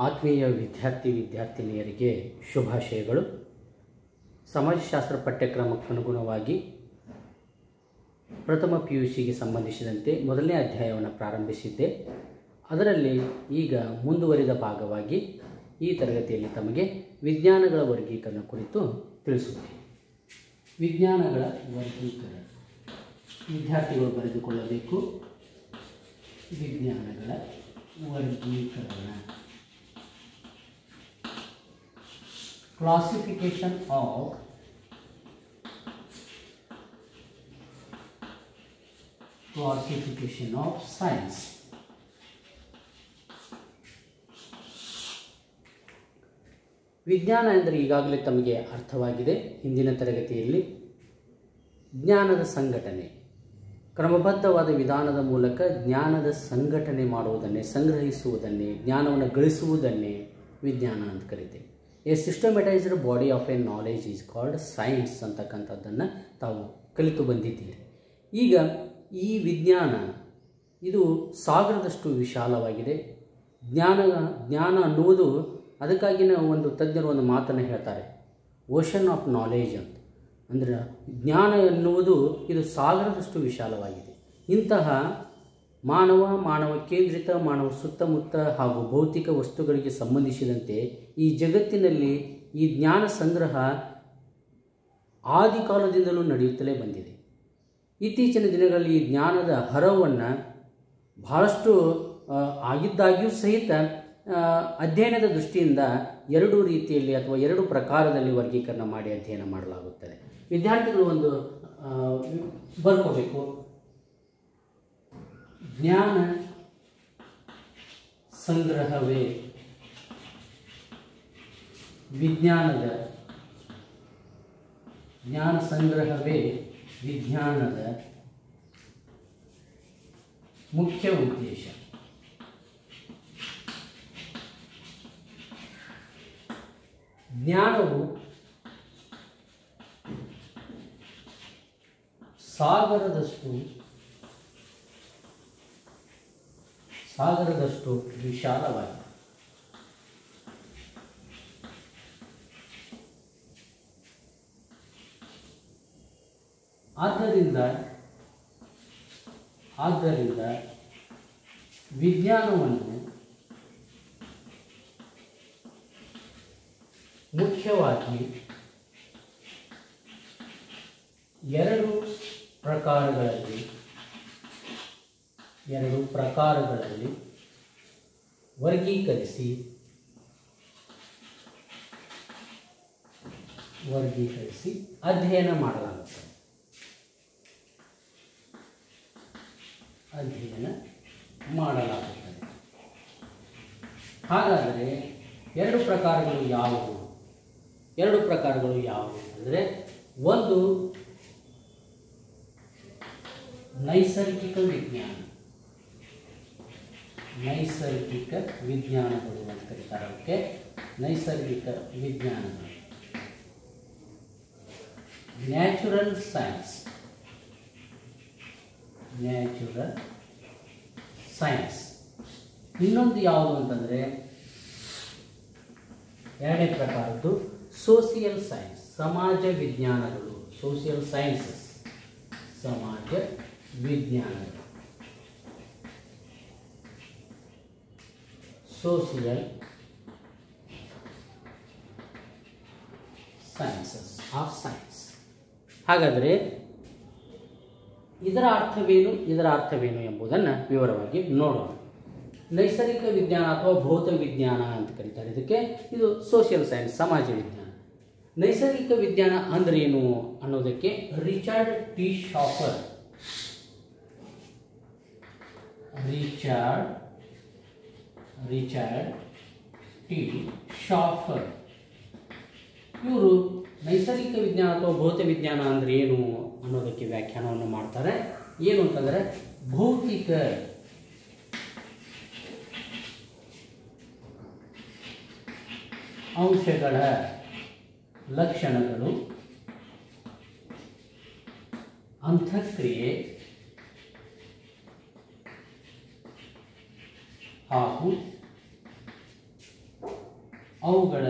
ಆತ್ಮೀಯ ವಿದ್ಯಾರ್ಥಿ ವಿದ್ಯಾರ್ಥಿನಿಯರಿಗೆ ಶುಭಾಶಯಗಳು ಸಮಾಜಶಾಸ್ತ್ರ ಪಠ್ಯಕ್ರಮಕ್ಕನುಗುಣವಾಗಿ ಪ್ರಥಮ ಪಿ ಯು ಸಿಗೆ ಸಂಬಂಧಿಸಿದಂತೆ ಮೊದಲನೇ ಅಧ್ಯಾಯವನ್ನು ಪ್ರಾರಂಭಿಸಿದ್ದೆ ಅದರಲ್ಲಿ ಈಗ ಮುಂದುವರಿದ ಭಾಗವಾಗಿ ಈ ತರಗತಿಯಲ್ಲಿ ತಮಗೆ ವಿಜ್ಞಾನಗಳ ವರ್ಗೀಕರಣ ಕುರಿತು ತಿಳಿಸುತ್ತೇನೆ ವಿಜ್ಞಾನಗಳ ವರ್ಗೀಕರಣ ವಿದ್ಯಾರ್ಥಿಗಳು ಬರೆದುಕೊಳ್ಳಬೇಕು ವಿಜ್ಞಾನಗಳ ವರ್ಗೀಕರಣ classification of classification of science ವಿಜ್ಞಾನ ಎಂದರೆ ಈಗಾಗಲೇ ತಮಗೆ ಅರ್ಥವಾಗಿದೆ ಹಿಂದಿನ ತರಗತಿಯಲ್ಲಿ ಜ್ಞಾನದ ಸಂಘಟನೆ ಕ್ರಮಬದ್ಧವಾದ ವಿಧಾನದ ಮೂಲಕ ಜ್ಞಾನದ ಸಂಘಟನೆ ಮಾಡುವುದನ್ನೇ ಸಂಗ್ರಹಿಸುವುದನ್ನೇ ಜ್ಞಾನವನ್ನು ಗಳಿಸುವುದನ್ನೇ ವಿಜ್ಞಾನ ಅಂತ ಕರಿತೇವೆ a systematised body of a knowledge is called science ಅಂತಕ್ಕಂಥದ್ದನ್ನು ತಾವು ಕಲಿತು ಬಂದಿದ್ದೀರಿ ಈಗ ಈ ವಿಜ್ಞಾನ ಇದು ಸಾಗರದಷ್ಟು ವಿಶಾಲವಾಗಿದೆ ಜ್ಞಾನ ಜ್ಞಾನ ಅನ್ನುವುದು ಅದಕ್ಕಾಗಿಯೇ ಒಂದು ತಜ್ಞರು ಒಂದು ಮಾತನ್ನು ಹೇಳ್ತಾರೆ ಓಷನ್ ಆಫ್ ನಾಲೆಜ್ ಅಂತ ಅಂದರೆ ಜ್ಞಾನ ಎನ್ನುವುದು ಇದು ಸಾಗರದಷ್ಟು ವಿಶಾಲವಾಗಿದೆ ಇಂತಹ ಮಾನವ ಮಾನವ ಕೇಂದ್ರಿತ ಮಾನವ ಸುತ್ತಮುತ್ತ ಹಾಗೂ ಭೌತಿಕ ವಸ್ತುಗಳಿಗೆ ಸಂಬಂಧಿಸಿದಂತೆ ಈ ಜಗತ್ತಿನಲ್ಲಿ ಈ ಜ್ಞಾನ ಸಂಗ್ರಹ ಆದಿಕಾಲದಿಂದಲೂ ನಡೆಯುತ್ತಲೇ ಬಂದಿದೆ ಇತ್ತೀಚಿನ ದಿನಗಳಲ್ಲಿ ಈ ಜ್ಞಾನದ ಹರವನ್ನು ಬಹಳಷ್ಟು ಆ, ಆಗಿದ್ದಾಗ್ಯೂ ಸಹಿತ ಆ, ಅಧ್ಯಯನದ ದೃಷ್ಟಿಯಿಂದ ಎರಡು ರೀತಿಯಲ್ಲಿ ಅಥವಾ ಎರಡು ಪ್ರಕಾರದಲ್ಲಿ ವರ್ಗೀಕರಣ ಮಾಡಿ ಅಧ್ಯಯನ ಮಾಡಲಾಗುತ್ತದೆ ವಿದ್ಯಾರ್ಥಿಗಳು ಒಂದು ಆ, ಬರ್ಕೋಬೇಕು ಜ್ಞಾನ ಸಂಗ್ರಹವೇ ವಿಜ್ಞಾನದ ಜ್ಞಾನ ಸಂಗ್ರಹವೇ ವಿಜ್ಞಾನದ ಮುಖ್ಯ ಉದ್ದೇಶ ಜ್ಞಾನವು ಸಾಗರದಷ್ಟು ಸಾಗರದಷ್ಟು ವಿಶಾಲವಾಗಿದೆ ಆದ್ದರಿಂದ ಆದ್ದರಿಂದ ವಿಜ್ಞಾನವನ್ನು ಮುಖ್ಯವಾಗಿ ಎರಡು ಪ್ರಕಾರಗಳಲ್ಲಿ ಎರಡು ಪ್ರಕಾರಗಳಲ್ಲಿ ವರ್ಗೀಕರಿಸಿ ವರ್ಗೀಕರಿಸಿ ಅಧ್ಯಯನ ಮಾಡಲಾಗುತ್ತದೆ ಅಧ್ಯಯನ ಮಾಡಲಾಗುತ್ತದೆ ಹಾಗಾದರೆ ಎರಡು ಪ್ರಕಾರಗಳು ಯಾವುವು ಎರಡು ಪ್ರಕಾರಗಳು ಯಾವುವು ಅಂದರೆ ಒಂದು ನೈಸರ್ಗಿಕ ವಿಜ್ಞಾನ ನೈಸರ್ಗಿಕ ವಿಜ್ಞಾನಗಳು ಅಂತ ಕರೀತಾರೆ ಅವಕ್ಕೆ ನೈಸರ್ಗಿಕ ವಿಜ್ಞಾನಗಳು ನ್ಯಾಚುರಲ್ ಸೈನ್ಸ್ ನ್ಯಾಚುರಲ್ ಸೈನ್ಸ್ ಇನ್ನೊಂದು ಯಾವುದು ಅಂತಂದರೆ ಎರಡನೇ ಪ್ರಕಾರದ್ದು ಸೋಸಿಯಲ್ ಸೈನ್ಸ್ ಸಮಾಜ ವಿಜ್ಞಾನಗಳು ಸೋಷಿಯಲ್ ಸೈನ್ಸಸ್ ಸಮಾಜ ವಿಜ್ಞಾನಗಳು ಸೋಷಿಯಲ್ ಸೈನ್ಸಸ್ ಆಫ್ ಸೈನ್ಸ್ ಹಾಗಾದರೆ ಇದರ ಅರ್ಥವೇನು ಇದರ ಅರ್ಥವೇನು ಎಂಬುದನ್ನು ವಿವರವಾಗಿ ನೋಡೋಣ ನೈಸರ್ಗಿಕ ವಿಜ್ಞಾನ ಅಥವಾ ಭೌತ ವಿಜ್ಞಾನ ಅಂತ ಕರೀತಾರೆ ಇದಕ್ಕೆ ಇದು ಸೋಷಿಯಲ್ ಸೈನ್ಸ್ ಸಮಾಜ ವಿಜ್ಞಾನ ನೈಸರ್ಗಿಕ ವಿಜ್ಞಾನ ಅಂದ್ರೆ ಏನು ಅನ್ನೋದಕ್ಕೆ Richard T Schaefer Richard Richard T Schaefer ಇವರು ನೈಸರ್ಗಿಕ ವಿಜ್ಞಾನ ಅಥವಾ ಭೌತ ವಿಜ್ಞಾನ ಅಂದ್ರೆ ಏನು ಅನ್ನೋದಕ್ಕೆ ವ್ಯಾಖ್ಯಾನವನ್ನು ಮಾಡ್ತಾರೆ ಏನು ಅಂತಂದರೆ ಭೌತಿಕ ಅಂಶಗಳ ಲಕ್ಷಣಗಳು ಅಂತಃಕ್ರಿಯೆ ಹಾಗೂ ಅವುಗಳ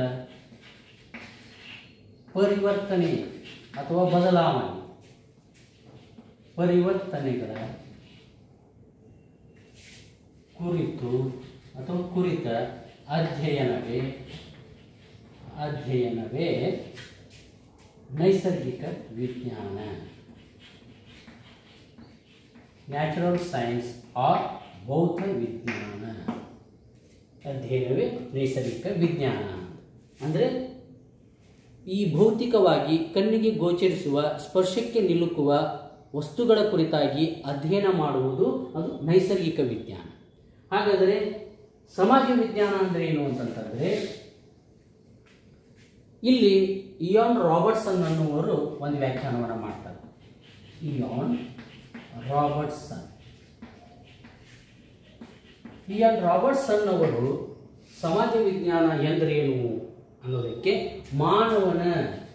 ಪರಿವರ್ತನೆ ಅಥವಾ ಬದಲಾವಣೆ ಪರಿವರ್ತನೆಗಳ ಕುರಿತು ಅಥವಾ ಕುರಿತ ಅಧ್ಯಯನವೇ ಅಧ್ಯಯನವೇ ನೈಸರ್ಗಿಕ ವಿಜ್ಞಾನ ನ್ಯಾಚುರಲ್ ಸೈನ್ಸ್ ಆರ್ ಭೌತ ವಿಜ್ಞಾನ ಅಧ್ಯಯನವೇ ನೈಸರ್ಗಿಕ ವಿಜ್ಞಾನ ಅಂದರೆ ಈ ಭೌತಿಕವಾಗಿ ಕಣ್ಣಿಗೆ ಗೋಚರಿಸುವ ಸ್ಪರ್ಶಕ್ಕೆ ನಿಲುಕುವ ವಸ್ತುಗಳ ಕುರಿತಾಗಿ ಅಧ್ಯಯನ ಮಾಡುವುದು ಅದು ನೈಸರ್ಗಿಕ ವಿಜ್ಞಾನ ಹಾಗಾದರೆ ಸಮಾಜ ವಿಜ್ಞಾನ ಅಂದರೆ ಏನು ಅಂತಂತಂದರೆ ಇಲ್ಲಿ ಇಯಾನ್ ರಾಬರ್ಟ್ಸನ್ ಅನ್ನುವರು ಒಂದು ವ್ಯಾಖ್ಯಾನವನ್ನು ಮಾಡ್ತಾರೆ ಇಯಾನ್ ರಾಬರ್ಟ್ಸನ್ ಇಯಾನ್ ರಾಬರ್ಟ್ಸನ್ ಅವರು ಸಮಾಜ ವಿಜ್ಞಾನ ಎಂದರೇನು ಅನ್ನೋದಕ್ಕೆ ಮಾನವನ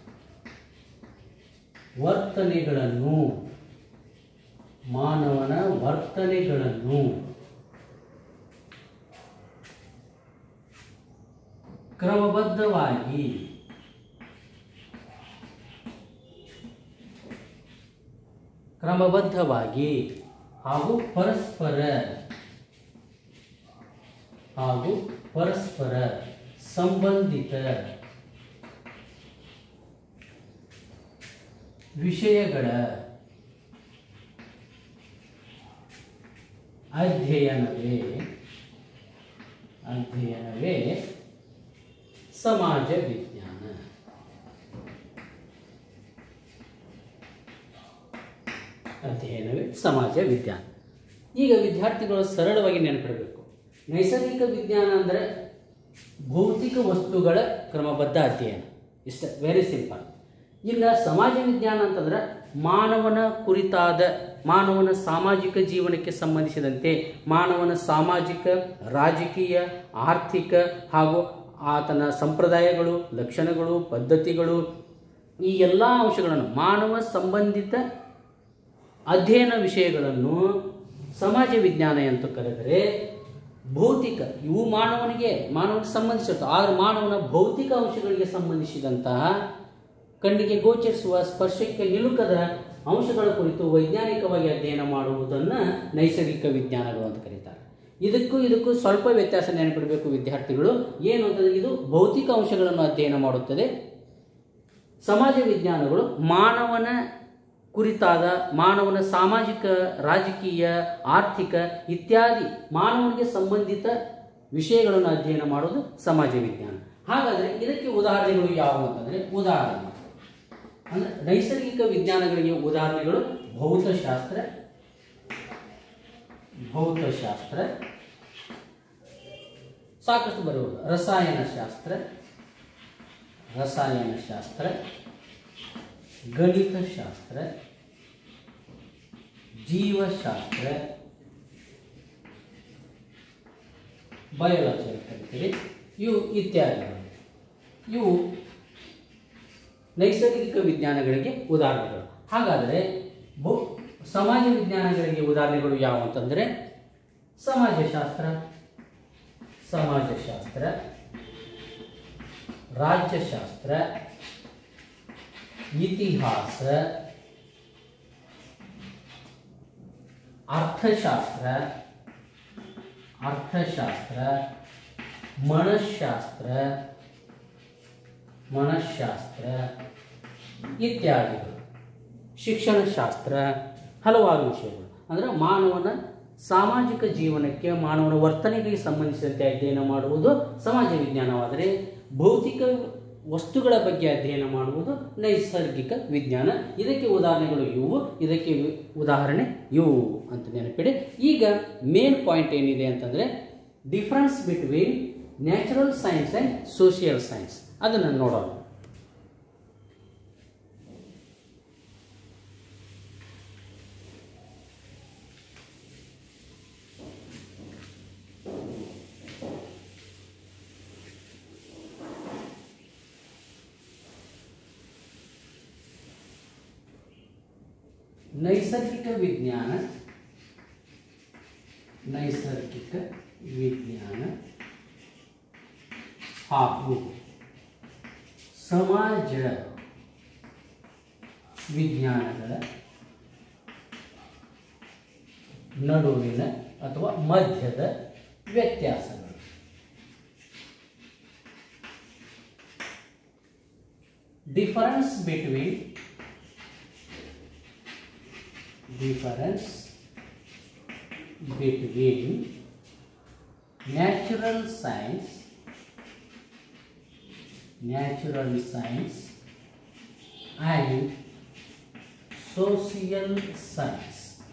ವರ್ತನೆಗಳನ್ನು ಮಾನವನ ವರ್ತನೆಗಳನ್ನು ಕ್ರಮಬದ್ಧವಾಗಿ ಕ್ರಮಬದ್ಧವಾಗಿ ಹಾಗೂ ಪರಸ್ಪರ ಹಾಗೂ ಪರಸ್ಪರ ಸಂಬಂಧಿತ ವಿಷಯಗಳ ಅಧ್ಯಯನವೇ ಅಧ್ಯಯನವೇ ಸಮಾಜ ವಿಜ್ಞಾನ ಅಧ್ಯಯನವೇ ಸಮಾಜ ವಿಜ್ಞಾನ ಈಗ ವಿದ್ಯಾರ್ಥಿಗಳು ಸರಳವಾಗಿ ನೆನಪಿಡಬೇಕು ನೈಸರ್ಗಿಕ ವಿಜ್ಞಾನ ಅಂದರೆ ಭೌತಿಕ ವಸ್ತುಗಳ ಕ್ರಮಬದ್ಧ ಅಧ್ಯಯನ ಇಷ್ಟ ವೆರಿ ಸಿಂಪಲ್ ಇನ್ನು ಸಮಾಜ ವಿಜ್ಞಾನ ಅಂತಂದ್ರೆ ಮಾನವನ ಕುರಿತಾದ ಮಾನವನ ಸಾಮಾಜಿಕ ಜೀವನಕ್ಕೆ ಸಂಬಂಧಿಸಿದಂತೆ ಮಾನವನ ಸಾಮಾಜಿಕ ರಾಜಕೀಯ ಆರ್ಥಿಕ ಹಾಗೂ ಆತನ ಸಂಪ್ರದಾಯಗಳು ಲಕ್ಷಣಗಳು ಪದ್ಧತಿಗಳು ಈ ಎಲ್ಲ ಅಂಶಗಳನ್ನು ಮಾನವ ಸಂಬಂಧಿತ ಅಧ್ಯಯನ ವಿಷಯಗಳನ್ನು ಸಮಾಜ ವಿಜ್ಞಾನ ಅಂತ ಕರೆದರೆ ಭೌತಿಕ ಇವು ಮಾನವನಿಗೆ ಮಾನವನಿಗೆ ಸಂಬಂಧಿಸಿರ್ತವೆ ಆದರೆ ಮಾನವನ ಭೌತಿಕ ಅಂಶಗಳಿಗೆ ಸಂಬಂಧಿಸಿದಂತಹ ಕಣ್ಣಿಗೆ ಗೋಚರಿಸುವ ಸ್ಪರ್ಶಕ್ಕೆ ನಿಲುಕದ ಅಂಶಗಳ ಕುರಿತು ವೈಜ್ಞಾನಿಕವಾಗಿ ಅಧ್ಯಯನ ಮಾಡುವುದನ್ನು ನೈಸರ್ಗಿಕ ವಿಜ್ಞಾನಗಳು ಅಂತ ಕರೀತಾರೆ ಇದಕ್ಕೂ ಇದಕ್ಕೂ ಸ್ವಲ್ಪ ವ್ಯತ್ಯಾಸ ನೆನಪಿಡಬೇಕು ವಿದ್ಯಾರ್ಥಿಗಳು ಏನು ಅಂತಂದರೆ ಇದು ಭೌತಿಕ ಅಂಶಗಳನ್ನು ಅಧ್ಯಯನ ಮಾಡುತ್ತದೆ ಸಮಾಜ ವಿಜ್ಞಾನಗಳು ಮಾನವನ ಕುರಿತಾದ ಮಾನವನ ಸಾಮಾಜಿಕ ರಾಜಕೀಯ ಆರ್ಥಿಕ ಇತ್ಯಾದಿ ಮಾನವನಿಗೆ ಸಂಬಂಧಿತ ವಿಷಯಗಳನ್ನು ಅಧ್ಯಯನ ಮಾಡೋದು ಸಮಾಜ ವಿಜ್ಞಾನ ಹಾಗಾದರೆ ಇದಕ್ಕೆ ಉದಾಹರಣೆಗಳು ಯಾವುವು ಅಂತಂದರೆ ಉದಾಹರಣೆ ಅಂದರೆ ನೈಸರ್ಗಿಕ ವಿಜ್ಞಾನಗಳಿಗೆ ಉದಾಹರಣೆಗಳು ಭೌತಶಾಸ್ತ್ರ ಭೌತಶಾಸ್ತ್ರ ಸಾಕಷ್ಟು ಬರುವುದು ರಸಾಯನಶಾಸ್ತ್ರ ರಸಾಯನಶಾಸ್ತ್ರ ಗಣಿತಶಾಸ್ತ್ರ ಜೀವಶಾಸ್ತ್ರ ಬಯೋಲಜಿ ಅಂತ ಕರಿತೀವಿ ಇವು ಇತ್ಯಾದಿಗಳು ಇವು ನೈಸರ್ಗಿಕ ವಿಜ್ಞಾನಗಳಿಗೆ ಉದಾಹರಣೆಗಳು ಹಾಗಾದರೆ ಭೂ ಸಮಾಜ ವಿಜ್ಞಾನಗಳಿಗೆ ಉದಾಹರಣೆಗಳು ಯಾವುವು ಅಂತಂದರೆ ಸಮಾಜಶಾಸ್ತ್ರ ಸಮಾಜಶಾಸ್ತ್ರ ರಾಜ್ಯಶಾಸ್ತ್ರ ಇತಿಹಾಸ ಅರ್ಥಶಾಸ್ತ್ರ ಅರ್ಥಶಾಸ್ತ್ರ ಮನಃಶಾಸ್ತ್ರ ಮನಃಶಾಸ್ತ್ರ ಇತ್ಯಾದಿಗಳು ಶಿಕ್ಷಣಶಾಸ್ತ್ರ ಹಲವಾರು ವಿಷಯಗಳು ಅಂದರೆ ಮಾನವನ ಸಾಮಾಜಿಕ ಜೀವನಕ್ಕೆ ಮಾನವನ ವರ್ತನೆಗೆ ಸಂಬಂಧಿಸಿದಂತೆ ಅಧ್ಯಯನ ಮಾಡುವುದು ಸಮಾಜ ವಿಜ್ಞಾನವಾದರೆ ಭೌತಿಕ ವಸ್ತುಗಳ ಬಗ್ಗೆ ಅಧ್ಯಯನ ಮಾಡುವುದು ನೈಸರ್ಗಿಕ ವಿಜ್ಞಾನ ಇದಕ್ಕೆ ಉದಾಹರಣೆಗಳು ಇವು ಇದಕ್ಕೆ ವಿ- ಉದಾಹರಣೆ ಇವು ಅಂತ ನೆನಪಿಡಿ ಈಗ ಮೇನ್ ಪಾಯಿಂಟ್ ಏನಿದೆ ಅಂತಂದರೆ difference between natural science and social science ಅದನ್ನು ನೋಡೋಣ ನೈಸರ್ಗಿಕ ವಿಜ್ಞಾನ ನೈಸರ್ಗಿಕ ವಿಜ್ಞಾನ ಹಾಗೂ ಸಮಾಜ ವಿಜ್ಞಾನಗಳ ನಡುವಿನ ಅಥವಾ ಮಧ್ಯದ ವ್ಯತ್ಯಾಸಗಳು difference between difference between natural science natural science and social science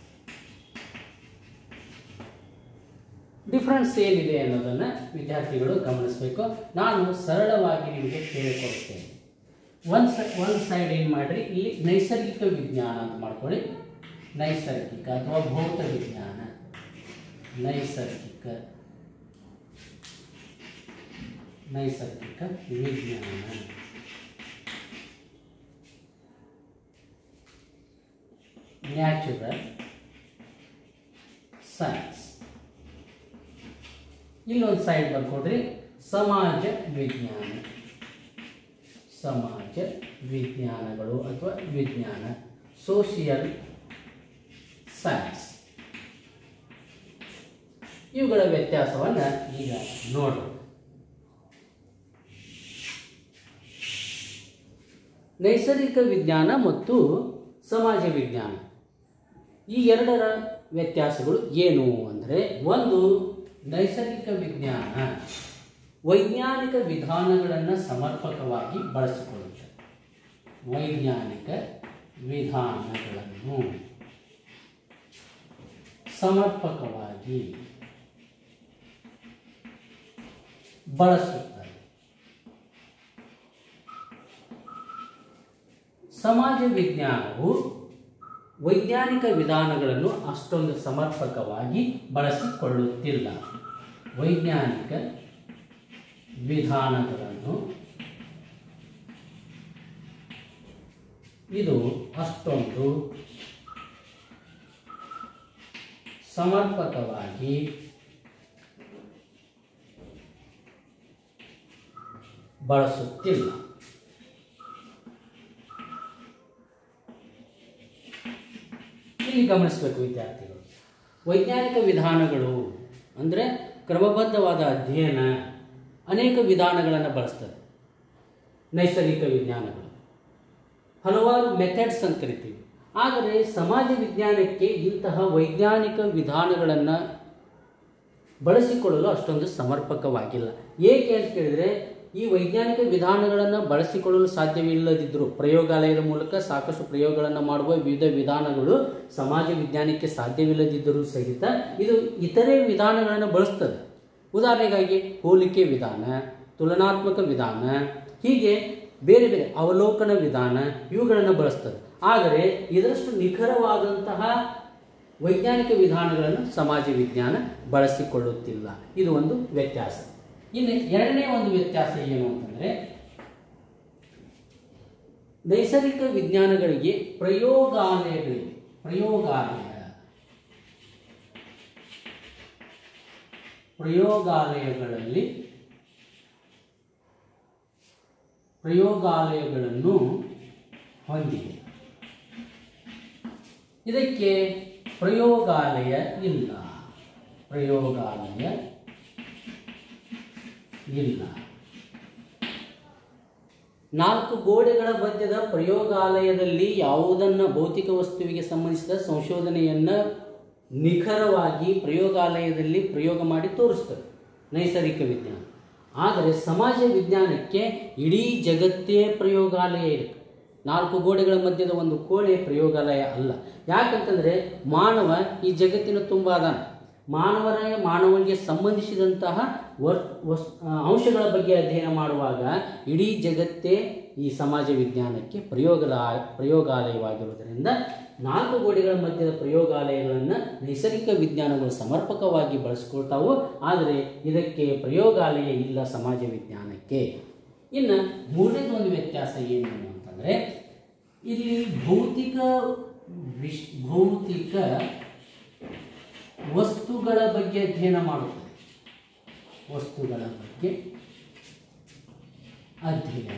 difference ಏನಿದೆ ಅನ್ನೋದನ್ನು ವಿದ್ಯಾರ್ಥಿಗಳು ಗಮನಿಸಬೇಕು ನಾನು ಸರಳವಾಗಿ ನಿಮಗೆ ಹೇಳಿಕೊಡ್ತೇನೆ ಒಂದು ಸ ಒಂದು ಸೈಡ್ ಏನು ಮಾಡಿರಿ ಇಲ್ಲಿ ನೈಸರ್ಗಿಕ ವಿಜ್ಞಾನ ಅಂತ ಮಾಡ್ಕೊಳ್ಳಿ ನೈಸರ್ಗಿಕ ಅಥವಾ ಭೌತ ವಿಜ್ಞಾನ ನೈಸರ್ಗಿಕ ನೈಸರ್ಗಿಕ ವಿಜ್ಞಾನ ನ್ಯಾಚುರಲ್ ಸೈನ್ಸ್ ಇಲ್ಲೊಂದು ಸೈಡ್ ಬರ್ಕೊಡ್ರಿ ಸಮಾಜ ವಿಜ್ಞಾನ ಸಮಾಜ ವಿಜ್ಞಾನಗಳು ಅಥವಾ ವಿಜ್ಞಾನ ಸೋಷಿಯಲ್ ಸೈನ್ಸ್ ಇವುಗಳ ವ್ಯತ್ಯಾಸವನ್ನು ಈಗ ನೋಡೋಣ ನೈಸರ್ಗಿಕ ವಿಜ್ಞಾನ ಮತ್ತು ಸಮಾಜ ವಿಜ್ಞಾನ ಈ ಎರಡರ ವ್ಯತ್ಯಾಸಗಳು ಏನು ಅಂದರೆ ಒಂದು ನೈಸರ್ಗಿಕ ವಿಜ್ಞಾನ ವೈಜ್ಞಾನಿಕ ವಿಧಾನಗಳನ್ನು ಸಮರ್ಪಕವಾಗಿ ಬಳಸಿಕೊಳ್ಳುತ್ತದೆ ವೈಜ್ಞಾನಿಕ ವಿಧಾನಗಳನ್ನು ಸಮರ್ಪಕವಾಗಿ ಬಳಸುತ್ತದೆ ಸಮಾಜ ವಿಜ್ಞಾನವು ವೈಜ್ಞಾನಿಕ ವಿಧಾನಗಳನ್ನು ಅಷ್ಟೊಂದು ಸಮರ್ಪಕವಾಗಿ ಬಳಸಿಕೊಳ್ಳುತ್ತಿಲ್ಲ ವೈಜ್ಞಾನಿಕ ವಿಧಾನಗಳನ್ನು ಇದು ಅಷ್ಟೊಂದು ಸಮರ್ಪಕವಾಗಿ ಬಳಸುತ್ತಿಲ್ಲ ಇಲ್ಲಿ ಗಮನಿಸಬೇಕು ವಿದ್ಯಾರ್ಥಿಗಳು ವೈಜ್ಞಾನಿಕ ವಿಧಾನಗಳು ಅಂದರೆ ಕ್ರಮಬದ್ಧವಾದ ಅಧ್ಯಯನ ಅನೇಕ ವಿಧಾನಗಳನ್ನು ಬಳಸ್ತದೆ ನೈಸರ್ಗಿಕ ವಿಜ್ಞಾನಗಳು ಹಲವಾರು ಮೆಥಡ್ಸ್ ಅಂತ ಕರಿತೀವಿ ಆದರೆ ಸಮಾಜ ವಿಜ್ಞಾನಕ್ಕೆ ಇಂತಹ ವೈಜ್ಞಾನಿಕ ವಿಧಾನಗಳನ್ನು ಬಳಸಿಕೊಳ್ಳಲು ಅಷ್ಟೊಂದು ಸಮರ್ಪಕವಾಗಿಲ್ಲ ಏಕೆ ಅಂತ ಕೇಳಿದರೆ ಈ ವೈಜ್ಞಾನಿಕ ವಿಧಾನಗಳನ್ನು ಬಳಸಿಕೊಳ್ಳಲು ಸಾಧ್ಯವಿಲ್ಲದಿದ್ದರೂ ಪ್ರಯೋಗಾಲಯದ ಮೂಲಕ ಸಾಕಷ್ಟು ಪ್ರಯೋಗಗಳನ್ನು ಮಾಡುವ ವಿವಿಧ ವಿಧಾನಗಳು ಸಮಾಜ ವಿಜ್ಞಾನಕ್ಕೆ ಸಾಧ್ಯವಿಲ್ಲದಿದ್ದರೂ ಸಹಿತ ಇದು ಇತರೆ ವಿಧಾನಗಳನ್ನು ಬಳಸ್ತದೆ ಉದಾಹರಣೆಗಾಗಿ ಹೋಲಿಕೆ ವಿಧಾನ ತುಲನಾತ್ಮಕ ವಿಧಾನ ಹೀಗೆ ಬೇರೆ ಬೇರೆ ಅವಲೋಕನ ವಿಧಾನ ಇವುಗಳನ್ನು ಬಳಸ್ತದೆ ಆದರೆ ಇದರಷ್ಟು ನಿಖರವಾದಂತಹ ವೈಜ್ಞಾನಿಕ ವಿಧಾನಗಳನ್ನು ಸಮಾಜ ವಿಜ್ಞಾನ ಬಳಸಿಕೊಳ್ಳುತ್ತಿಲ್ಲ ಇದು ಒಂದು ವ್ಯತ್ಯಾಸ ಇನ್ನು ಎರಡನೇ ಒಂದು ವ್ಯತ್ಯಾಸ ಏನು ಅಂತಂದರೆ ನೈಸರ್ಗಿಕ ವಿಜ್ಞಾನಗಳಿಗೆ ಪ್ರಯೋಗಾಲಯಗಳಿವೆ ಪ್ರಯೋಗಾಲಯ ಪ್ರಯೋಗಾಲಯಗಳಲ್ಲಿ ಪ್ರಯೋಗಾಲಯಗಳನ್ನು ಹೊಂದಿದೆ ಇದಕ್ಕೆ ಪ್ರಯೋಗಾಲಯ ಇಲ್ಲ ಪ್ರಯೋಗಾಲಯ ಇಲ್ಲ ನಾಲ್ಕು ಗೋಡೆಗಳ ಮಧ್ಯದ ಪ್ರಯೋಗಾಲಯದಲ್ಲಿ ಯಾವುದನ್ನು ಭೌತಿಕ ವಸ್ತುವಿಗೆ ಸಂಬಂಧಿಸಿದ ಸಂಶೋಧನೆಯನ್ನು ನಿಖರವಾಗಿ ಪ್ರಯೋಗಾಲಯದಲ್ಲಿ ಪ್ರಯೋಗ ಮಾಡಿ ತೋರಿಸ್ತದೆ ನೈಸರ್ಗಿಕ ವಿಜ್ಞಾನ ಆದರೆ ಸಮಾಜ ವಿಜ್ಞಾನಕ್ಕೆ ಇಡೀ ಜಗತ್ತೇ ಪ್ರಯೋಗಾಲಯ ಇದೆ ನಾಲ್ಕು ಗೋಡೆಗಳ ಮಧ್ಯದ ಒಂದು ಕೋಣೆ ಪ್ರಯೋಗಾಲಯ ಅಲ್ಲ ಯಾಕಂತಂದರೆ ಮಾನವ ಈ ಜಗತ್ತಿನ ತುಂಬ ಅದಾನ ಮಾನವರ ಮಾನವನಿಗೆ ಸಂಬಂಧಿಸಿದಂತಹ ವರ್ ವಸ್ ಅಂಶಗಳ ಬಗ್ಗೆ ಅಧ್ಯಯನ ಮಾಡುವಾಗ ಇಡೀ ಜಗತ್ತೇ ಈ ಸಮಾಜ ವಿಜ್ಞಾನಕ್ಕೆ ಪ್ರಯೋಗಲ ಪ್ರಯೋಗಾಲಯವಾಗಿರುವುದರಿಂದ ನಾಲ್ಕು ಗೋಡೆಗಳ ಮಧ್ಯದ ಪ್ರಯೋಗಾಲಯಗಳನ್ನು ನೈಸರ್ಗಿಕ ವಿಜ್ಞಾನಗಳು ಸಮರ್ಪಕವಾಗಿ ಬಳಸ್ಕೊಳ್ತಾವು ಆದರೆ ಇದಕ್ಕೆ ಪ್ರಯೋಗಾಲಯ ಇಲ್ಲ ಸಮಾಜ ವಿಜ್ಞಾನಕ್ಕೆ ಇನ್ನು ಮೂರನೇದು ಒಂದು ವ್ಯತ್ಯಾಸ ಏನು ಅಂತಂದರೆ ಇಲ್ಲಿ ಭೌತಿಕ ವಿಶ್ ಭೌತಿಕ ವಸ್ತುಗಳ ಬಗ್ಗೆ ಅಧ್ಯಯನ ಮಾಡುತ್ತದೆ ವಸ್ತುಗಳ ಬಗ್ಗೆ ಅಧ್ಯಯನ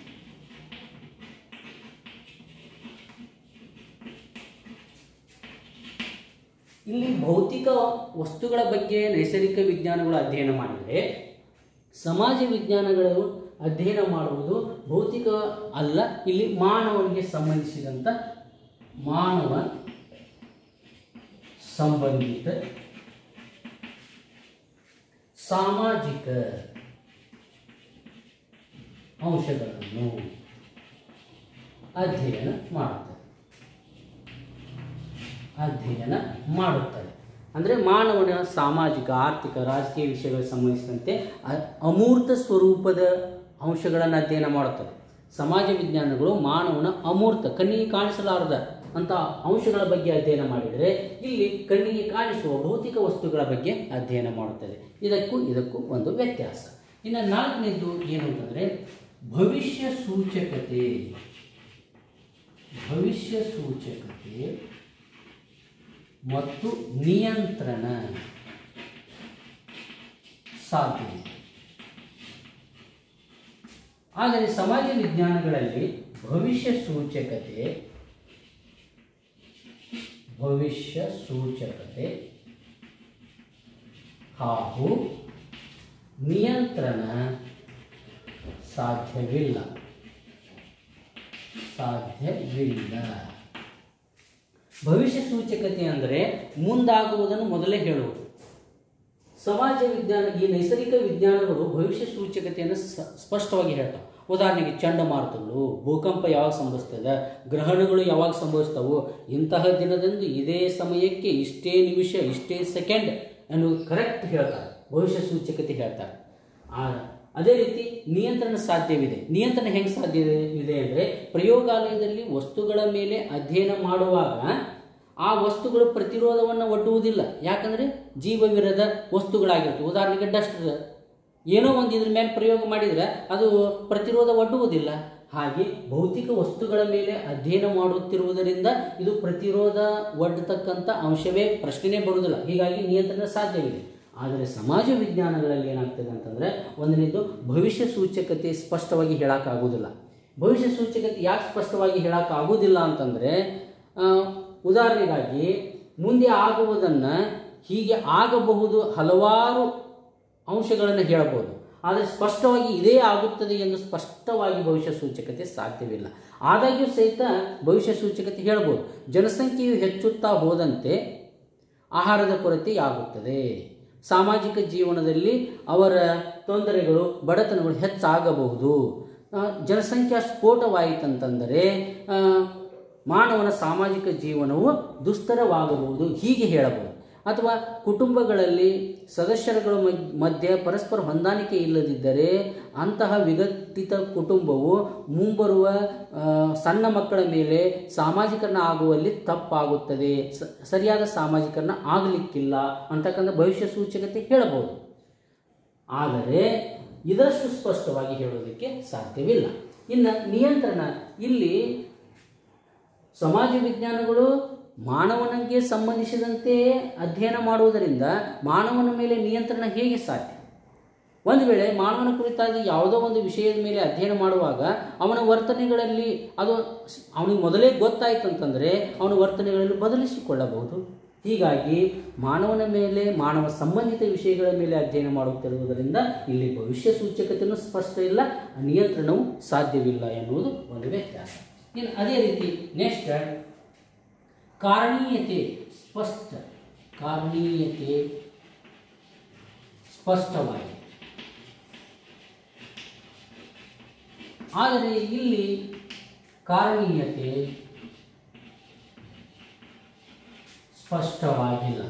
ಇಲ್ಲಿ ಭೌತಿಕ ವಸ್ತುಗಳ ಬಗ್ಗೆ ನೈಸರ್ಗಿಕ ವಿಜ್ಞಾನಗಳು ಅಧ್ಯಯನ ಮಾಡಿದರೆ ಸಮಾಜ ವಿಜ್ಞಾನಗಳು ಅಧ್ಯಯನ ಮಾಡುವುದು ಭೌತಿಕ ಅಲ್ಲ ಇಲ್ಲಿ ಮಾನವನಿಗೆ ಸಂಬಂಧಿಸಿದಂಥ ಮಾನವ ಸಂಬಂಧಿತ ಸಾಮಾಜಿಕ ಅಂಶಗಳನ್ನು ಅಧ್ಯಯನ ಮಾಡುತ್ತದೆ ಅಧ್ಯಯನ ಮಾಡುತ್ತದೆ ಅಂದರೆ ಮಾನವನ ಸಾಮಾಜಿಕ ಆರ್ಥಿಕ ರಾಜಕೀಯ ವಿಷಯಗಳಿಗೆ ಸಂಬಂಧಿಸಿದಂತೆ ಅ- ಅಮೂರ್ತ ಸ್ವರೂಪದ ಅಂಶಗಳನ್ನು ಅಧ್ಯಯನ ಮಾಡುತ್ತದೆ ಸಮಾಜ ವಿಜ್ಞಾನಗಳು ಮಾನವನ ಅಮೂರ್ತ ಕಣ್ಣಿಗೆ ಕಾಣಿಸಲಾರದ ಅಂತ ಅಂಶಗಳ ಬಗ್ಗೆ ಅಧ್ಯಯನ ಮಾಡಿದರೆ ಇಲ್ಲಿ ಕಣ್ಣಿಗೆ ಕಾಣಿಸುವ ಭೌತಿಕ ವಸ್ತುಗಳ ಬಗ್ಗೆ ಅಧ್ಯಯನ ಮಾಡುತ್ತದೆ ಇದಕ್ಕೂ ಇದಕ್ಕೂ ಒಂದು ವ್ಯತ್ಯಾಸ ಇನ್ನು ನಾಲ್ಕನೇದು ಏನು ಅಂತಂದರೆ ಭವಿಷ್ಯ ಸೂಚಕತೆ ಭವಿಷ್ಯ ಸೂಚಕತೆ ಮತ್ತು ನಿಯಂತ್ರಣ ಸಾಧ್ಯತೆ ಆದರೆ ಸಮಾಜ ವಿಜ್ಞಾನಗಳಲ್ಲಿ ಭವಿಷ್ಯ ಸೂಚಕತೆ ಭವಿಷ್ಯ ಸೂಚಕತೆ ಹಾಗೂ ನಿಯಂತ್ರಣ ಸಾಧ್ಯವಿಲ್ಲ ಸಾಧ್ಯವಿಲ್ಲ ಭವಿಷ್ಯ ಸೂಚಕತೆ ಅಂದರೆ ಮುಂದಾಗುವುದನ್ನು ಮೊದಲೇ ಹೇಳುವುದು ಸಮಾಜ ವಿಜ್ಞಾನ ಈ ನೈಸರ್ಗಿಕ ವಿಜ್ಞಾನಗಳು ಭವಿಷ್ಯ ಸೂಚಕತೆಯನ್ನು ಸ- ಸ್ಪಷ್ಟವಾಗಿ ಹೇಳ್ತಾವೆ ಉದಾಹರಣೆಗೆ ಚಂಡಮಾರುತಗಳು ಭೂಕಂಪ ಯಾವಾಗ ಸಂಭವಿಸ್ತದೆ ಗ್ರಹಣಗಳು ಯಾವಾಗ ಸಂಭವಿಸ್ತವು ಇಂತಹ ದಿನದಂದು ಇದೇ ಸಮಯಕ್ಕೆ ಇಷ್ಟೇ ನಿಮಿಷ ಇಷ್ಟೇ ಸೆಕೆಂಡ್ ಅನ್ನೋದು ಕರೆಕ್ಟ್ ಹೇಳ್ತಾರೆ ಭವಿಷ್ಯ ಸೂಚಕತೆ ಹೇಳ್ತಾರೆ ಆ ಅದೇ ರೀತಿ ನಿಯಂತ್ರಣ ಸಾಧ್ಯವಿದೆ ನಿಯಂತ್ರಣ ಹೆಂಗೆ ಸಾಧ್ಯ ಇದೆ ಅಂದರೆ ಪ್ರಯೋಗಾಲಯದಲ್ಲಿ ವಸ್ತುಗಳ ಮೇಲೆ ಅಧ್ಯಯನ ಮಾಡುವಾಗ ಆ ವಸ್ತುಗಳು ಪ್ರತಿರೋಧವನ್ನು ಒಡ್ಡುವುದಿಲ್ಲ ಯಾಕಂದರೆ ಜೀವವಿರದ ವಸ್ತುಗಳಾಗಿರ್ತವೆ ಉದಾಹರಣೆಗೆ ಡಸ್ಟ್ ಏನೋ ಒಂದು ಇದ್ರ ಮೇಲೆ ಪ್ರಯೋಗ ಮಾಡಿದರೆ ಅದು ಪ್ರತಿರೋಧ ಒಡ್ಡುವುದಿಲ್ಲ ಹಾಗೆ ಭೌತಿಕ ವಸ್ತುಗಳ ಮೇಲೆ ಅಧ್ಯಯನ ಮಾಡುತ್ತಿರುವುದರಿಂದ ಇದು ಪ್ರತಿರೋಧ ಒಡ್ಡತಕ್ಕಂಥ ಅಂಶವೇ ಪ್ರಶ್ನೆನೇ ಬರುವುದಿಲ್ಲ ಹೀಗಾಗಿ ನಿಯಂತ್ರಣ ಸಾಧ್ಯವಿದೆ ಆದರೆ ಸಮಾಜ ವಿಜ್ಞಾನಗಳಲ್ಲಿ ಏನಾಗ್ತದೆ ಅಂತಂದರೆ ಒಂದನೇದು ಭವಿಷ್ಯ ಸೂಚಕತೆ ಸ್ಪಷ್ಟವಾಗಿ ಹೇಳೋಕ್ಕಾಗೋದಿಲ್ಲ ಭವಿಷ್ಯ ಸೂಚಕತೆ ಯಾಕೆ ಸ್ಪಷ್ಟವಾಗಿ ಹೇಳೋಕ್ಕಾಗೋದಿಲ್ಲ ಅಂತಂದರೆ ಆ, ಉದಾಹರಣೆಗಾಗಿ ಮುಂದೆ ಆಗುವುದನ್ನು ಹೀಗೆ ಆಗಬಹುದು ಹಲವಾರು ಅಂಶಗಳನ್ನು ಹೇಳಬಹುದು ಆದರೆ ಸ್ಪಷ್ಟವಾಗಿ ಇದೇ ಆಗುತ್ತದೆ ಎಂದು ಸ್ಪಷ್ಟವಾಗಿ ಭವಿಷ್ಯ ಸೂಚಕತೆ ಸಾಧ್ಯವಿಲ್ಲ ಆದಾಗ್ಯೂ ಸಹಿತ ಭವಿಷ್ಯ ಸೂಚಕತೆ ಹೇಳ್ಬೋದು ಜನಸಂಖ್ಯೆಯು ಹೆಚ್ಚುತ್ತಾ ಹೋದಂತೆ ಆಹಾರದ ಕೊರತೆಯಾಗುತ್ತದೆ ಸಾಮಾಜಿಕ ಜೀವನದಲ್ಲಿ ಅವರ ತೊಂದರೆಗಳು ಬಡತನಗಳು ಹೆಚ್ಚಾಗಬಹುದು ಆ, ಜನಸಂಖ್ಯಾ ಸ್ಫೋಟವಾಯಿತಂತಂದರೆ ಆ, ಮಾನವನ ಸಾಮಾಜಿಕ ಜೀವನವು ದುಸ್ತರವಾಗಬಹುದು ಹೀಗೆ ಹೇಳಬಹುದು ಅಥವಾ ಕುಟುಂಬಗಳಲ್ಲಿ ಸದಸ್ಯರುಗಳ ಮಧ್ಯ- ಮಧ್ಯೆ ಪರಸ್ಪರ ಹೊಂದಾಣಿಕೆ ಇಲ್ಲದಿದ್ದರೆ ಅಂತಹ ವಿಘಟಿತ ಕುಟುಂಬವು ಮುಂಬರುವ ಆ, ಸಣ್ಣ ಮಕ್ಕಳ ಮೇಲೆ ಸಾಮಾಜಿಕರಣ ಆಗುವಲ್ಲಿ ತಪ್ಪಾಗುತ್ತದೆ ಸ- ಸರಿಯಾದ ಸಾಮಾಜಿಕರಣ ಆಗಲಿಕ್ಕಿಲ್ಲ ಅಂತಕ್ಕಂಥ ಭವಿಷ್ಯ ಸೂಚಕತೆ ಹೇಳಬಹುದು ಆದರೆ ಇದಷ್ಟು ಸ್ಪಷ್ಟವಾಗಿ ಹೇಳೋದಕ್ಕೆ ಸಾಧ್ಯವಿಲ್ಲ ಇನ್ನು ನಿಯಂತ್ರಣ ಇಲ್ಲಿ ಸಮಾಜ ವಿಜ್ಞಾನಗಳು ಮಾನವನಿಗೆ ಸಂಬಂಧಿಸಿದಂತೆ ಅಧ್ಯಯನ ಮಾಡುವುದರಿಂದ ಮಾನವನ ಮೇಲೆ ನಿಯಂತ್ರಣ ಹೇಗೆ ಸಾಧ್ಯ ಒಂದು ವೇಳೆ ಮಾನವನ ಕುರಿತಾದ ಯಾವುದೋ ಒಂದು ವಿಷಯದ ಮೇಲೆ ಅಧ್ಯಯನ ಮಾಡುವಾಗ ಅವನ ವರ್ತನೆಗಳಲ್ಲಿ ಅದು ಸ್- ಅವನಿಗೆ ಮೊದಲೇ ಗೊತ್ತಾಯ್ತು ಅಂತಂದರೆ ಅವನ ವರ್ತನೆಗಳಲ್ಲಿ ಬದಲಿಸಿಕೊಳ್ಳಬಹುದು ಹೀಗಾಗಿ ಮಾನವನ ಮೇಲೆ ಮಾನವ ಸಂಬಂಧಿತ ವಿಷಯಗಳ ಮೇಲೆ ಅಧ್ಯಯನ ಮಾಡುತ್ತಿರುವುದರಿಂದ ಇಲ್ಲಿ ಭವಿಷ್ಯ ಸೂಚಕತೆಯೂ ಸ್ಪಷ್ಟ ಇಲ್ಲ ನಿಯಂತ್ರಣವು ಸಾಧ್ಯವಿಲ್ಲ ಎನ್ನುವುದು ಒಂದು ವ್ಯತ್ಯಾಸ ಇನ್ನು ಅದೇ ರೀತಿ ನೆಕ್ಸ್ಟ್ ಕಾರಣೀಯತೆ ಸ್ಪಷ್ಟ ಕಾರಣೀಯತೆ ಸ್ಪಷ್ಟವಾಗಿ ಆದರೆ ಇಲ್ಲಿ ಕಾರಣೀಯತೆ ಸ್ಪಷ್ಟವಾಗಿಲ್ಲ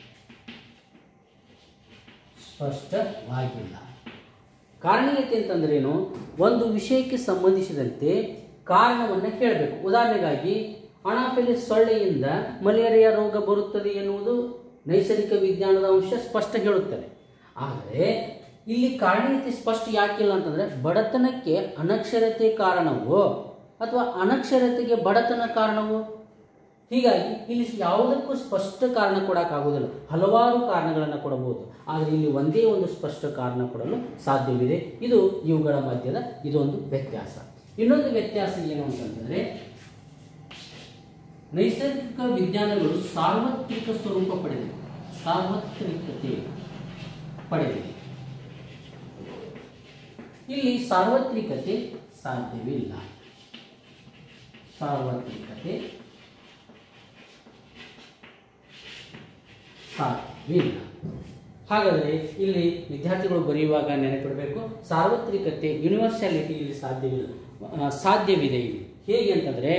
ಸ್ಪಷ್ಟವಾಗಿಲ್ಲ ಕಾರಣೀಯತೆ ಅಂತಂದ್ರೇನು ಒಂದು ವಿಷಯಕ್ಕೆ ಸಂಬಂಧಿಸಿದಂತೆ ಕಾರಣವನ್ನು ಹೇಳಬೇಕು ಉದಾಹರಣೆಗಾಗಿ ಅನಾಫೆಲಿಸ್ ಸೊಳ್ಳೆಯಿಂದ ಮಲೇರಿಯಾ ರೋಗ ಬರುತ್ತದೆ ಎನ್ನುವುದು ನೈಸರ್ಗಿಕ ವಿಜ್ಞಾನದ ಅಂಶ ಸ್ಪಷ್ಟ ಹೇಳುತ್ತದೆ ಆದರೆ ಇಲ್ಲಿ ಕಾರಣೀಯತೆ ಸ್ಪಷ್ಟ ಯಾಕಿಲ್ಲ ಅಂತಂದರೆ ಬಡತನಕ್ಕೆ ಅನಕ್ಷರತೆ ಕಾರಣವೋ ಅಥವಾ ಅನಕ್ಷರತೆಗೆ ಬಡತನ ಕಾರಣವೋ ಹೀಗಾಗಿ ಇಲ್ಲಿ ಯಾವುದಕ್ಕೂ ಸ್ಪಷ್ಟ ಕಾರಣ ಕೊಡೋಕ್ಕಾಗೋದಿಲ್ಲ ಹಲವಾರು ಕಾರಣಗಳನ್ನು ಕೊಡಬಹುದು ಆದರೆ ಇಲ್ಲಿ ಒಂದೇ ಒಂದು ಸ್ಪಷ್ಟ ಕಾರಣ ಕೊಡಲು ಸಾಧ್ಯವಿದೆ ಇದು ಇವುಗಳ ಮಧ್ಯದ ಇದೊಂದು ವ್ಯತ್ಯಾಸ ಇನ್ನೊಂದು ವ್ಯತ್ಯಾಸ ಏನು ಅಂತಂದರೆ ನೈಸರ್ಗಿಕ ವಿಜ್ಞಾನಗಳು ಸಾರ್ವತ್ರಿಕ ಸ್ವರೂಪ ಪಡೆದಿವೆ ಸಾರ್ವತ್ರಿಕತೆ ಪಡೆದಿದೆ ಇಲ್ಲಿ ಸಾರ್ವತ್ರಿಕತೆ ಸಾಧ್ಯವಿಲ್ಲ ಸಾರ್ವತ್ರಿಕತೆ ಸಾಧ್ಯವಿಲ್ಲ ಹಾಗಾದರೆ ಇಲ್ಲಿ ವಿದ್ಯಾರ್ಥಿಗಳು ಬರೆಯುವಾಗ ನೆನಪಿಡಬೇಕು ಸಾರ್ವತ್ರಿಕತೆ ಯೂನಿವರ್ಸಾಲಿಟಿ ಇಲ್ಲಿ ಸಾಧ್ಯವಿಲ್ಲ ಆ, ಸಾಧ್ಯವಿದೆ ಇಲ್ಲಿ ಹೇಗೆ ಅಂತಂದರೆ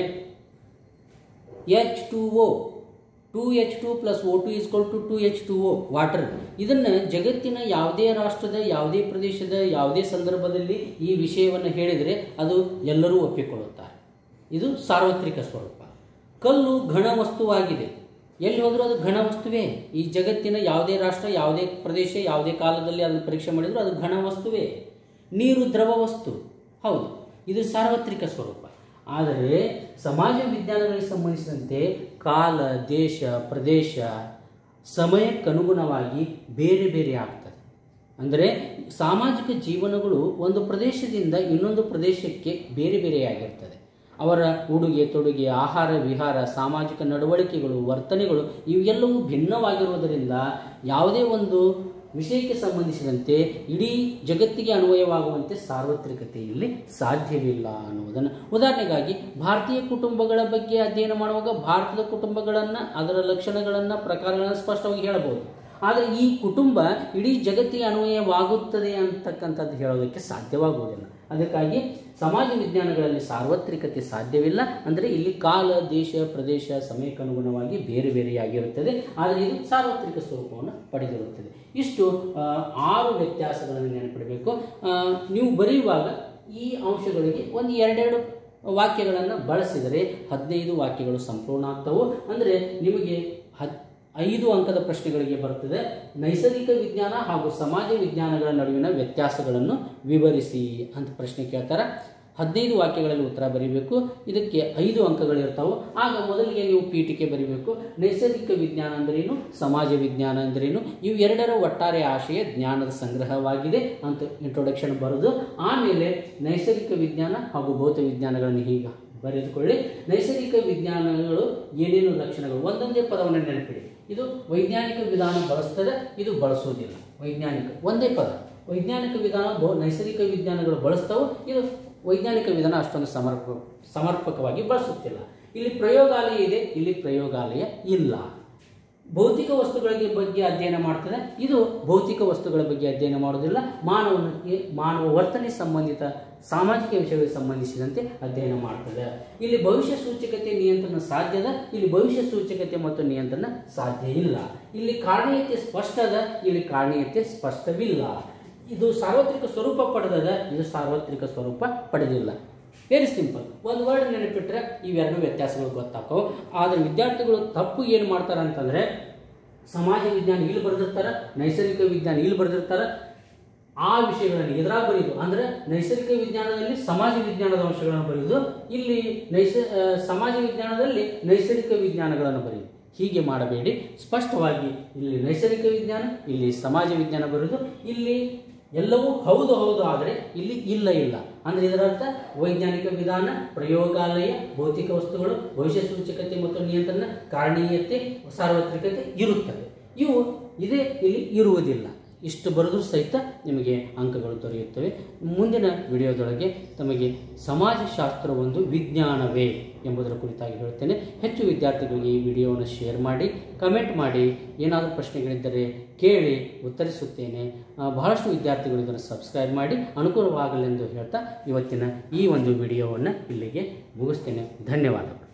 H two O two H two plus O two is equal to two H two O water ಇದನ್ನು ಜಗತ್ತಿನ ಯಾವುದೇ ರಾಷ್ಟ್ರದ ಯಾವುದೇ ಪ್ರದೇಶದ ಯಾವುದೇ ಸಂದರ್ಭದಲ್ಲಿ ಈ ವಿಷಯವನ್ನು ಹೇಳಿದರೆ ಅದು ಎಲ್ಲರೂ ಒಪ್ಪಿಕೊಳ್ಳುತ್ತಾರೆ ಇದು ಸಾರ್ವತ್ರಿಕ ಸ್ವರೂಪ ಕಲ್ಲು ಘನ ವಸ್ತುವಾಗಿದೆ ಎಲ್ಲಿ ಹೋದರೂ ಅದು ಘನ ವಸ್ತುವೇ ಈ ಜಗತ್ತಿನ ಯಾವುದೇ ರಾಷ್ಟ್ರ ಯಾವುದೇ ಪ್ರದೇಶ ಯಾವುದೇ ಕಾಲದಲ್ಲಿ ಅದನ್ನು ಪರೀಕ್ಷೆ ಮಾಡಿದರೂ ಅದು ಘನ ವಸ್ತುವೇ ನೀರು ದ್ರವ ವಸ್ತು ಹೌದು ಇದು ಸಾರ್ವತ್ರಿಕ ಸ್ವರೂಪ ಆದರೆ ಸಮಾಜ ವಿಜ್ಞಾನಗಳಿಗೆ ಸಂಬಂಧಿಸಿದಂತೆ ಕಾಲ ದೇಶ ಪ್ರದೇಶ ಸಮಯಕ್ಕನುಗುಣವಾಗಿ ಬೇರೆ ಬೇರೆ ಆಗ್ತದೆ ಅಂದರೆ ಸಾಮಾಜಿಕ ಜೀವನಗಳು ಒಂದು ಪ್ರದೇಶದಿಂದ ಇನ್ನೊಂದು ಪ್ರದೇಶಕ್ಕೆ ಬೇರೆ ಬೇರೆಯಾಗಿರ್ತದೆ ಅವರ ಉಡುಗೆ ತೊಡುಗೆ ಆಹಾರ ವಿಹಾರ ಸಾಮಾಜಿಕ ನಡವಳಿಕೆಗಳು ವರ್ತನೆಗಳು ಇವೆಲ್ಲವೂ ಭಿನ್ನವಾಗಿರುವುದರಿಂದ ಯಾವುದೇ ಒಂದು ವಿಷಯಕ್ಕೆ ಸಂಬಂಧಿಸಿದಂತೆ ಇಡೀ ಜಗತ್ತಿಗೆ ಅನ್ವಯವಾಗುವಂತೆ ಸಾರ್ವತ್ರಿಕತೆ ಇಲ್ಲಿ ಸಾಧ್ಯವಿಲ್ಲ ಅನ್ನುವುದನ್ನು ಉದಾಹರಣೆಗಾಗಿ ಭಾರತೀಯ ಕುಟುಂಬಗಳ ಬಗ್ಗೆ ಅಧ್ಯಯನ ಮಾಡುವಾಗ ಭಾರತದ ಕುಟುಂಬಗಳನ್ನು ಅದರ ಲಕ್ಷಣಗಳನ್ನು ಪ್ರಕಾರಗಳನ್ನು ಸ್ಪಷ್ಟವಾಗಿ ಹೇಳಬಹುದು ಆದರೆ ಈ ಕುಟುಂಬ ಇಡೀ ಜಗತ್ತಿಗೆ ಅನ್ವಯವಾಗುತ್ತದೆ ಅಂತಕ್ಕಂಥದ್ದು ಹೇಳೋದಕ್ಕೆ ಸಾಧ್ಯವಾಗುವುದಿಲ್ಲ ಅದಕ್ಕಾಗಿ ಸಮಾಜ ವಿಜ್ಞಾನಗಳಲ್ಲಿ ಸಾರ್ವತ್ರಿಕತೆ ಸಾಧ್ಯವಿಲ್ಲ ಅಂದರೆ ಇಲ್ಲಿ ಕಾಲ ದೇಶ ಪ್ರದೇಶ ಸಮಯಕ್ಕನುಗುಣವಾಗಿ ಬೇರೆ ಬೇರೆಯಾಗಿರುತ್ತದೆ ಆದರೆ ಇದು ಸಾರ್ವತ್ರಿಕ ಸ್ವರೂಪವನ್ನು ಪಡೆದಿರುತ್ತದೆ ಇಷ್ಟು ಆ, ಆರು ವ್ಯತ್ಯಾಸಗಳನ್ನು ನೆನಪಿಡಬೇಕು ಆ, ನೀವು ಬರೆಯುವಾಗ ಈ ಅಂಶಗಳಿಗೆ ಒಂದು ಎರಡೆರಡು ವಾಕ್ಯಗಳನ್ನು ಬಳಸಿದರೆ ಹದಿನೈದು ವಾಕ್ಯಗಳು ಸಂಪೂರ್ಣ ಆಗ್ತವು ಅಂದರೆ ನಿಮಗೆ ಹದ್ ಐದು ಅಂಕದ ಪ್ರಶ್ನೆಗಳಿಗೆ ಬರುತ್ತದೆ ನೈಸರ್ಗಿಕ ವಿಜ್ಞಾನ ಹಾಗೂ ಸಮಾಜ ವಿಜ್ಞಾನಗಳ ನಡುವಿನ ವ್ಯತ್ಯಾಸಗಳನ್ನು ವಿವರಿಸಿ ಅಂತ ಪ್ರಶ್ನೆ ಕೇಳ್ತಾರೆ ಹದಿನೈದು ವಾಕ್ಯಗಳಲ್ಲಿ ಉತ್ತರ ಬರೀಬೇಕು ಇದಕ್ಕೆ ಐದು ಅಂಕಗಳಿರ್ತಾವೆ ಆಗ ಮೊದಲಿಗೆ ನೀವು ಪೀಠಿಕೆ ಬರೀಬೇಕು ನೈಸರ್ಗಿಕ ವಿಜ್ಞಾನ ಅಂದ್ರೇನು ಸಮಾಜ ವಿಜ್ಞಾನ ಅಂದ್ರೇನು ಇವು ಎರಡರ ಒಟ್ಟಾರೆ ಆಶಯ ಜ್ಞಾನದ ಸಂಗ್ರಹವಾಗಿದೆ ಅಂತ ಇಂಟ್ರೊಡಕ್ಷನ್ ಬರೆದು ಆಮೇಲೆ ನೈಸರ್ಗಿಕ ವಿಜ್ಞಾನ ಹಾಗೂ ಭೌತ ವಿಜ್ಞಾನಗಳನ್ನು ಹೀಗ ಬರೆದುಕೊಳ್ಳಿ ನೈಸರ್ಗಿಕ ವಿಜ್ಞಾನಗಳು ಏನೇನು ಲಕ್ಷಣಗಳು ಒಂದೊಂದೇ ಪದವನ್ನು ನೆನಪಿಡಿ ಇದು ವೈಜ್ಞಾನಿಕ ವಿಧಾನ ಬಳಸ್ತದೆ ಇದು ಬಳಸೋದಿಲ್ಲ ವೈಜ್ಞಾನಿಕ ಒಂದೇ ಪದ ವೈಜ್ಞಾನಿಕ ವಿಧಾನ ಬಹು ನೈಸರ್ಗಿಕ ವಿಜ್ಞಾನಗಳು ಬಳಸ್ತಾವೆ ಇದು ವೈಜ್ಞಾನಿಕ ವಿಧಾನ ಅಷ್ಟೊಂದು ಸಮರ್ಪ ಸಮರ್ಪಕವಾಗಿ ಬಳಸುತ್ತಿಲ್ಲ ಇಲ್ಲಿ ಪ್ರಯೋಗಾಲಯ ಇದೆ ಇಲ್ಲಿ ಪ್ರಯೋಗಾಲಯ ಇಲ್ಲ ಭೌತಿಕ ವಸ್ತುಗಳ ಬಗ್ಗೆ ಅಧ್ಯಯನ ಮಾಡ್ತದೆ ಇದು ಭೌತಿಕ ವಸ್ತುಗಳ ಬಗ್ಗೆ ಅಧ್ಯಯನ ಮಾಡೋದಿಲ್ಲ ಮಾನವನಿಗೆ ಮಾನವ ವರ್ತನೆ ಸಂಬಂಧಿತ ಸಾಮಾಜಿಕ ವಿಷಯಗಳಿಗೆ ಸಂಬಂಧಿಸಿದಂತೆ ಅಧ್ಯಯನ ಮಾಡ್ತದೆ ಇಲ್ಲಿ ಭವಿಷ್ಯ ಸೂಚಕತೆ ನಿಯಂತ್ರಣ ಸಾಧ್ಯದ ಇಲ್ಲಿ ಭವಿಷ್ಯ ಸೂಚಕತೆ ಮತ್ತು ನಿಯಂತ್ರಣ ಸಾಧ್ಯ ಇಲ್ಲ ಇಲ್ಲಿ ಕಾರಣೀಯತೆ ಸ್ಪಷ್ಟದ ಇಲ್ಲಿ ಕಾರಣೀಯತೆ ಸ್ಪಷ್ಟವಿಲ್ಲ ಇದು ಸಾರ್ವತ್ರಿಕ ಸ್ವರೂಪ ಪಡೆದದ ಇದು ಸಾರ್ವತ್ರಿಕ ಸ್ವರೂಪ ಪಡೆದಿಲ್ಲ ವೆರಿ ಸಿಂಪಲ್ ಒಂದು ವರ್ಡ್ ನೆನಪಿಟ್ರೆ ಇವೆರಡು ವ್ಯತ್ಯಾಸಗಳು ಗೊತ್ತಾಕವು ಆದರೆ ವಿದ್ಯಾರ್ಥಿಗಳು ತಪ್ಪು ಏನು ಮಾಡ್ತಾರೆ ಅಂತಂದರೆ ಸಮಾಜ ವಿಜ್ಞಾನ ಇಲ್ಲಿ ಬರೆದಿರ್ತಾರೆ ನೈಸರ್ಗಿಕ ವಿಜ್ಞಾನ ಇಲ್ಲಿ ಬರೆದಿರ್ತಾರೆ ಆ ವಿಷಯಗಳನ್ನು ಎದುರಾಗಿ ಬರೆಯುದು ಅಂದರೆ ನೈಸರ್ಗಿಕ ವಿಜ್ಞಾನದಲ್ಲಿ ಸಮಾಜ ವಿಜ್ಞಾನದ ಅಂಶಗಳನ್ನು ಬರೆಯುವುದು ಇಲ್ಲಿ ನೈಸ ಆ, ಸಮಾಜ ವಿಜ್ಞಾನದಲ್ಲಿ ನೈಸರ್ಗಿಕ ವಿಜ್ಞಾನಗಳನ್ನು ಬರೆಯುವುದು ಹೀಗೆ ಮಾಡಬೇಡಿ ಸ್ಪಷ್ಟವಾಗಿ ಇಲ್ಲಿ ನೈಸರ್ಗಿಕ ವಿಜ್ಞಾನ ಇಲ್ಲಿ ಸಮಾಜ ವಿಜ್ಞಾನ ಬರೆಯುವುದು ಇಲ್ಲಿ ಎಲ್ಲವೂ ಹೌದು ಹೌದು ಆದರೆ ಇಲ್ಲಿ ಇಲ್ಲ ಇಲ್ಲ ಅಂದರೆ ಇದರರ್ಥ ವೈಜ್ಞಾನಿಕ ವಿಧಾನ ಪ್ರಯೋಗಾಲಯ ಭೌತಿಕ ವಸ್ತುಗಳು ಭವಿಷ್ಯ ಸೂಚಕತೆ ಮತ್ತು ನಿಯಂತ್ರಣ ಕಾರಣೀಯತೆ ಸಾರ್ವತ್ರಿಕತೆ ಇರುತ್ತದೆ ಇವು ಇದೇ ಇಲ್ಲಿ ಇರುವುದಿಲ್ಲ ಇಷ್ಟು ಬರೆದರೂ ಸಹಿತ ನಿಮಗೆ ಅಂಕಗಳು ದೊರೆಯುತ್ತವೆ ಮುಂದಿನ ವಿಡಿಯೋದೊಳಗೆ ತಮಗೆ ಸಮಾಜಶಾಸ್ತ್ರ ಒಂದು ವಿಜ್ಞಾನವೇ ಎಂಬುದರ ಕುರಿತಾಗಿ ಹೇಳ್ತೇನೆ ಹೆಚ್ಚು ವಿದ್ಯಾರ್ಥಿಗಳಿಗೆ ಈ ವಿಡಿಯೋವನ್ನು ಶೇರ್ ಮಾಡಿ ಕಮೆಂಟ್ ಮಾಡಿ ಏನಾದರೂ ಪ್ರಶ್ನೆಗಳಿದ್ದರೆ ಕೇಳಿ ಉತ್ತರಿಸುತ್ತೇನೆ ಆ, ಬಹಳಷ್ಟು ವಿದ್ಯಾರ್ಥಿಗಳು ಇದನ್ನು ಸಬ್ಸ್ಕ್ರೈಬ್ ಮಾಡಿ ಅನುಕೂಲವಾಗಲೆಂದು ಹೇಳ್ತಾ ಇವತ್ತಿನ ಈ ಒಂದು ವಿಡಿಯೋವನ್ನು ಇಲ್ಲಿಗೆ ಮುಗಿಸ್ತೇನೆ ಧನ್ಯವಾದಗಳು